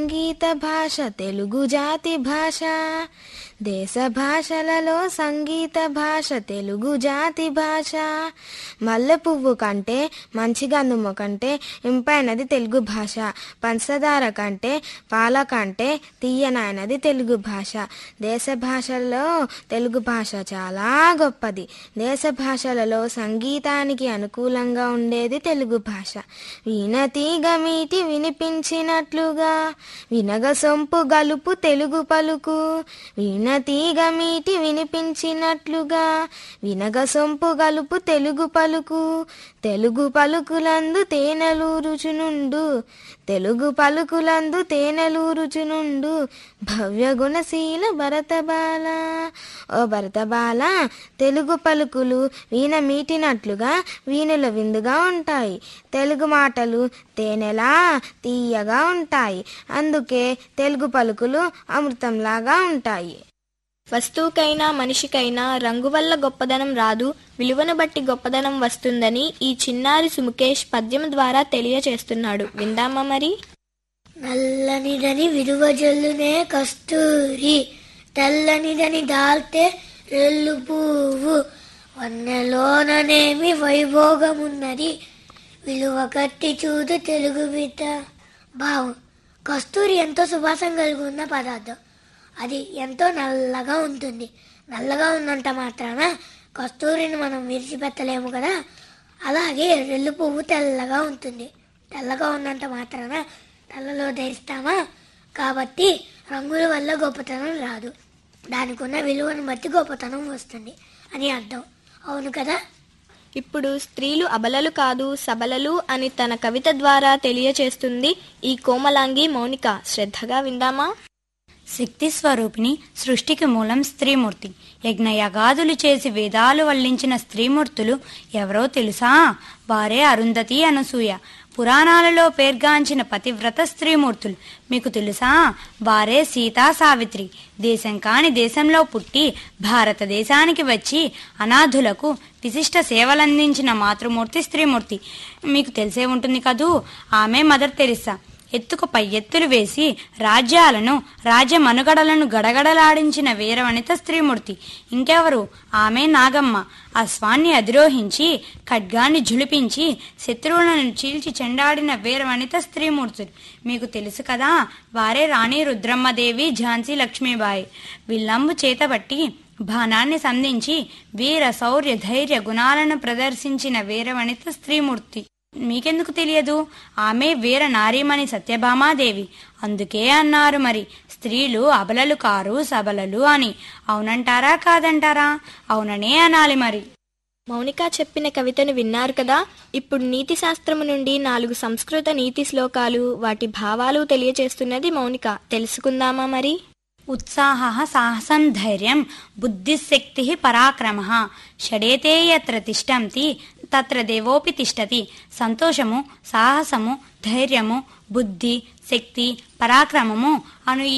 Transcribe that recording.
సంగీత భాష తెలుగు జాతి భాష దేశ భాషలలో సంగీత భాష తెలుగు జాతి భాష మల్లె పువ్వు కంటే మంచి గంధము కంటే ఇంపైనది తెలుగు భాష పంచదార కంటే పాల కంటే తీయనైనది తెలుగు భాష దేశ భాషల్లో తెలుగు భాష చాలా గొప్పది దేశ భాషలలో సంగీతానికి అనుకూలంగా ఉండేది తెలుగు భాష వీణతీగ మీటి వినిపించినట్లుగా వినగ సొంపు గలుపు తెలుగు పలుకు వీణతీగ మీటి వినిపించినట్లుగా వినగ సొంపు గలుపు తెలుగు పలుకు తెలుగు పలుకులందు తేనెలూరుచునుండు తెలుగు పలుకులందు తేనెలూరుచునుండు భవ్య గుణశీల భరతబాల ఓ భరతబాల తెలుగు పలుకులు వీణ మీటినట్లుగా వీణుల విందుగా ఉంటాయి తెలుగు మాటలు తేనెలా తీయగా ఉంటాయి అందుకే తెలుగు పలుకులు అమృతంలాగా ఉంటాయి వస్తువుకైనా మనిషికైనా రంగు వల్ల గొప్పదనం రాదు విలువను బట్టి గొప్పదనం వస్తుందని ఈ చిన్నారి సుముకేష్ పద్యం ద్వారా తెలియచేస్తున్నాడు విందామా మరి నల్లనిదని విలువ జల్లునే కస్తూరి తెల్లనిదని దాల్తే రెల్లు పువ్వు వన్నెలోననేమి వైభోగమున్నది విలువ కట్టి చూడు తెలుగు బిడ్డ భావం కస్తూరి ఎంతో సువాసం కలిగి ఉన్న పదార్థం అది ఎంతో నల్లగా ఉంటుంది నల్లగా ఉన్నంత మాత్రాన కస్తూరిని మనం విడిచిపెట్టలేము కదా అలాగే రెల్లు పువ్వు తెల్లగా ఉంటుంది తెల్లగా ఉన్నంత మాత్రాన తెల్లలో ధరిస్తామా కాబట్టి రంగుల వల్ల గొప్పతనం రాదు దానికి ఉన్న విలువను బట్టి గొప్పతనం వస్తుంది అని అర్థం అవును కదా ఇప్పుడు స్త్రీలు అబలలు కాదు సబలలు అని తన కవిత ద్వారా తెలియచేస్తుంది ఈ కోమలాంగి మౌనిక శ్రద్ధగా విందామా శక్తి స్వరూపిణి సృష్టికి మూలం స్త్రీమూర్తి యజ్ఞయగాదులు చేసి వేదాలు వల్లించిన స్త్రీమూర్తులు ఎవరో తెలుసా వారే అరుంధతి అనసూయ పురాణాలలో పేర్గాంచిన పతివ్రత స్త్రీమూర్తులు మీకు తెలుసా వారే సీతా సావిత్రి దేశం కాని దేశంలో పుట్టి భారతదేశానికి వచ్చి అనాథులకు విశిష్ట సేవలందించిన మాతృమూర్తి స్త్రీమూర్తి మీకు తెలిసే ఉంటుంది కదూ ఆమె మదర్ తెరిసా ఎత్తుకు పై ఎత్తులు వేసి రాజ్యాలను రాజ్య మనుగడలను గడగడలాడించిన వీరవనిత స్త్రీమూర్తి ఇంకెవరు ఆమె నాగమ్మ అశ్వాన్ని అధిరోహించి ఖడ్గాన్ని జులిపించి శత్రువులను చీల్చి చెండాడిన వీరవనిత స్త్రీమూర్తులు మీకు తెలుసు కదా వారే రాణి రుద్రమ్మదేవి ఝాన్సీ లక్ష్మీబాయి విల్లంబు చేతబట్టి బాణాన్ని సంధించి వీర శౌర్య ధైర్య గుణాలను ప్రదర్శించిన వీరవనిత స్త్రీమూర్తి మీకెందుకు తెలియదు ఆమె వీర నారీమణి సత్యభామాదేవి అందుకే అన్నారు మరి స్త్రీలు అబలలు కారు సబలలు అని అవునంటారా కాదంటారా అవుననే అనాలి మరి మౌనిక చెప్పిన కవితను విన్నారు కదా ఇప్పుడు నీతి శాస్త్రము నుండి నాలుగు సంస్కృత నీతి శ్లోకాలు వాటి భావాలు తెలియచేస్తున్నది మౌనిక తెలుసుకుందామా మరి ఉత్సాహ సాహసం ధైర్యం బుద్ధిశక్తి పరాక్రమ షడేతే యత్ర తిష్టంతి తత్ర దేవోపి తిష్టతి సంతోషము సాహసము ధైర్యము బుద్ధి శక్తి పరాక్రమము అను ఈ